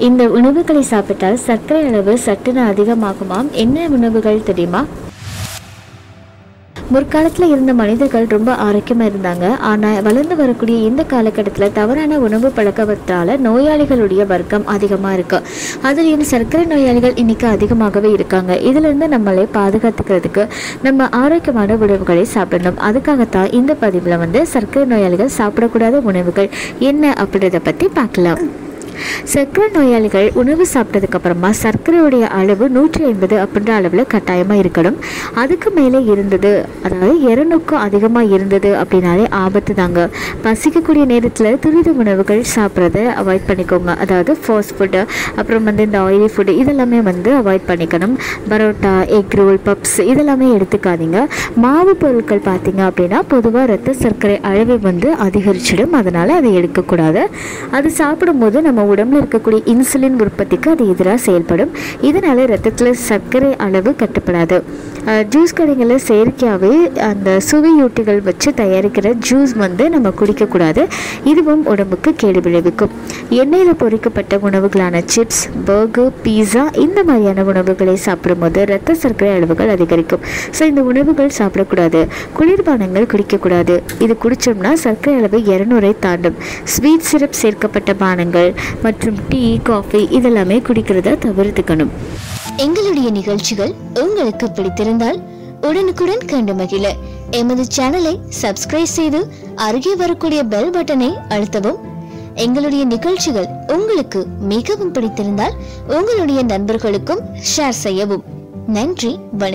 இந்த உணவுகளை சாப்பிட்டால் சர்க்கரை அளவு சட்டுன்னு அதிகமாகுமாம் என்ன உணவுகள் தெரியுமா முற்காலத்தில் இருந்த மனிதர்கள் ரொம்ப ஆரோக்கியமாக இருந்தாங்க ஆனால் வளர்ந்து வரக்கூடிய இந்த காலகட்டத்தில் தவறான உணவு பழக்கத்தால் நோயாளிகளுடைய வர்க்கம் அதிகமாக இருக்கு அதுலேயும் சர்க்கரை நோயாளிகள் இன்னைக்கு அதிகமாகவே இருக்காங்க இதிலிருந்து நம்மளை பாதுகாத்துக்கிறதுக்கு நம்ம ஆரோக்கியமான உணவுகளை சாப்பிடணும் அதுக்காகத்தான் இந்த பதிவில் வந்து சர்க்கரை நோயாளிகள் சாப்பிடக்கூடாத உணவுகள் என்ன அப்படின்றத பற்றி பார்க்கலாம் சர்க்கரை நோயாளிகள் உணவு சாப்பிட்டதுக்கு அப்புறமா சர்க்கரையுடைய அளவு நூற்றி ஐம்பது அப்படின்ற அளவில் கட்டாயமாக இருக்கணும் அதுக்கு மேலே இருந்தது அதாவது இரநூக்கும் அதிகமாக இருந்தது அப்படின்னாலே ஆபத்து தாங்க பசிக்கக்கூடிய நேரத்தில் துரித உணவுகள் சாப்பிட்றத அவாய்ட் பண்ணிக்கோங்க அதாவது ஃபாஸ்ட் ஃபுட்டு அப்புறம் வந்து இந்த ஆயிலி ஃபுட்டு இதெல்லாமே வந்து அவாய்ட் பண்ணிக்கணும் பரோட்டா எக் ரோல் பப்ஸ் இதெல்லாமே எடுத்துக்காதீங்க மாவு பொருட்கள் பார்த்தீங்க அப்படின்னா பொதுவாக ரத்த சர்க்கரை அளவை வந்து அதிகரிச்சிடும் அதனால் அதை எடுக்கக்கூடாது அது சாப்பிடும்போது நம்ம உடம்புல இருக்கக்கூடிய இன்சுலின் உற்பத்திக்கு அது எதிராக செயல்படும் இதனால் ரத்தத்தில் சர்க்கரை அளவு கட்டுப்படாது அஹ் ஜூஸ் கடைகளில் செயற்கையாகவே அந்த சுவையூட்டிகள் வச்சு தயாரிக்கிற ஜூஸ் வந்து நம்ம குடிக்கக்கூடாது இதுவும் உடம்புக்கு கேடு விளைவிக்கும் எண்ணெயில் பொரிக்கப்பட்ட உணவுகளான சிப்ஸ் பர்கர் பீஸா இந்த மாதிரியான உணவுகளை சாப்பிடும்போது ரத்த சர்க்கரை அளவுகள் அதிகரிக்கும் ஸோ இந்த உணவுகள் சாப்பிடக்கூடாது குளிர்பானங்கள் குடிக்கக்கூடாது இது குடித்தோம்னா சர்க்கரை அளவு இரநூறை தாண்டும் ஸ்வீட் சிரப் சேர்க்கப்பட்ட பானங்கள் மற்றும் டீ காஃபி இதெல்லாமே குடிக்கிறத தவிர்த்துக்கணும் எங்களுடைய நிகழ்ச்சிகள் உங்களுக்கு பிடித்திருந்தால் உடனுக்குடன் கண்டு மகிழ எமது சேனலை சப்ஸ்கிரைப் செய்து அருகே வரக்கூடிய பெல் பட்டனை அழுத்தவும் எங்களுடைய நிகழ்ச்சிகள் உங்களுக்கு மிகவும் பிடித்திருந்தால் உங்களுடைய நண்பர்களுக்கும் ஷேர் செய்யவும் நன்றி வணக்கம்